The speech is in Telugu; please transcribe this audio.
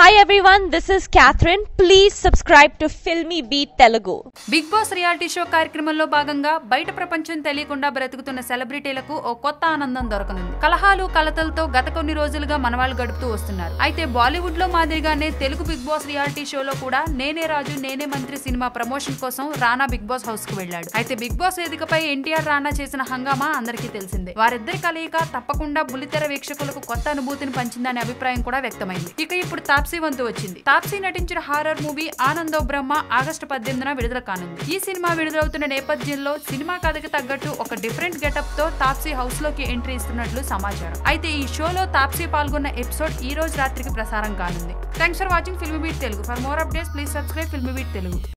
Hi everyone, this is Catherine. Please subscribe to Filmy Beat Telugu. Big boss reality show కార్యక్రమంలో భాగంగా బయట ప్రపంచం తెలియకుండా బ్రతుకుతున్న సెలబ్రిటీలకు ఓ కొత్త ఆనందం దొరకనుంది కలహాలు కలతలతో గత కొన్ని రోజులుగా మనవాళ్ళు గడుపుతూ వస్తున్నారు అయితే బాలీవుడ్ లో మాదిరిగానే తెలుగు బిగ్ బాస్ రియాలిటీ షోలో కూడా నేనే రాజు నేనే మంత్రి సినిమా ప్రమోషన్ కోసం రానా బిగ్ బాస్ హౌస్ కు వెళ్ళాడు అయితే బిగ్ బాస్ వేదికపై ఎన్టీఆర్ రానా చేసిన హంగామా అందరికీ తెలిసిందే వారిద్దరి కలయిక తప్పకుండా బుల్లితెర వీక్షకులకు కొత్త అనుభూతిని పంచిందనే అభిప్రాయం కూడా వ్యక్తమైంది ఇక ఇప్పుడు తాప్సీ వంతు వచ్చింది తాప్సీ నటించిన horror movie Anando Brahma August పద్దెనిమిదిన విడుదల కానుంది ఈ సినిమా విడుదలవుతున్న నేపథ్యంలో సినిమా కథకి తగ్గట్టు ఒక డిఫరెంట్ గెటప్ తో తాప్సీ హౌస్ లోకి ఎంట్రీ ఇస్తున్నట్లు సమాచారం అయితే ఈ షోలో తాప్సీ పాల్గొన్న ఎపిసోడ్ ఈ రోజు రాత్రికి ప్రసారం కానుంది thanks for watching Film Beat Telugu for more updates please subscribe Film Beat Telugu